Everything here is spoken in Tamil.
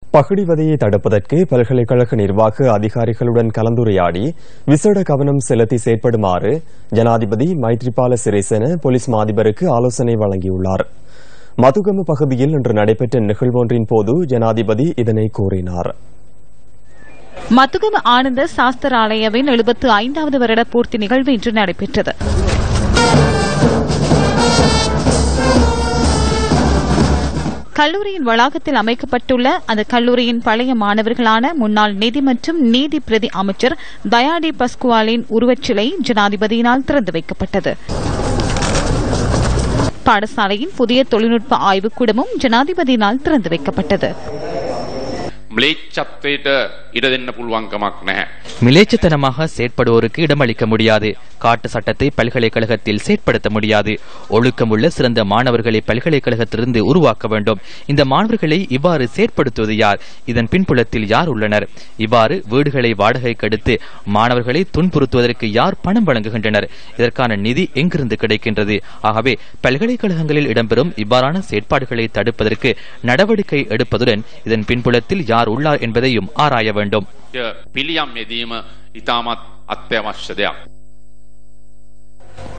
பகடிவதையை தடுப்பதற்கு பல்கலைக்கழக நிர்வாக அதிகாரிகளுடன் கலந்துரையாடி விசேட கவனம் செலுத்தி செயற்படுமாறு ஜனாதிபதி மைத்ரிபால சிறிசேன போலீஸ் மாதிபருக்கு ஆலோசனை வழங்கியுள்ளார் மதுகம பகுதியில் இன்று நடைபெற்ற நிகழ்வொன்றின் போது ஜனாதிபதி இதனை கூறினார் மத்துகம ஆனந்த சாஸ்திராலயவின் எழுபத்து ஐந்தாவது வருட பூர்த்தி நிகழ்வு இன்று நடைபெற்றது கல்லூரியின் வளாகத்தில் அமைக்கப்பட்டுள்ள அந்த கல்லூரியின் பழைய மாணவர்களான முன்னாள் நிதி மற்றும் நீதி பிரதி அமைச்சர் தயாடி பஸ்குவாலின் உருவச்சிலை ஜனாதிபதியினால் திறந்து வைக்கப்பட்டது பாடசாலையின் புதிய தொழில்நுட்ப ஆய்வுக்கூடமும் ஜனாதிபதியினால் திறந்து வைக்கப்பட்டது ම්ලේච්චත්වයට ඉඩ දෙන්න පුළුවන්කමක් නැහැ. மிலேச்சத்தனமாக செயற்படுவோருக்கு இடமளிக்க முடியாது காட்டு சட்டத்தை பல்கலைக்கழகத்தில் செயற்படுத்த முடியாது ஒழுக்கமுள்ள சிறந்த மாணவர்களை பல்கலைக்கழகத்திலிருந்து உருவாக்க வேண்டும் இந்த மாணவர்களை இவ்வாறு செயற்படுத்துவது யார் இதன் பின்புலத்தில் யார் உள்ளனர் இவ்வாறு வீடுகளை வாடகைக்கு எடுத்து மாணவர்களை துன்புறுத்துவதற்கு யார் பணம் வழங்குகின்றனர் இதற்கான நிதி எங்கிருந்து கிடைக்கின்றது ஆகவே பல்கலைக்கழகங்களில் இடம்பெறும் இவ்வாறான செயற்பாடுகளை தடுப்பதற்கு நடவடிக்கை எடுப்பதுடன் இதன் பின்புலத்தில் யார் உள்ளார் என்பதையும் ஆராய வேண்டும் පිළියම් යෙදීම ඉතාමත් අත්‍යවශ්‍ය දෙයක්.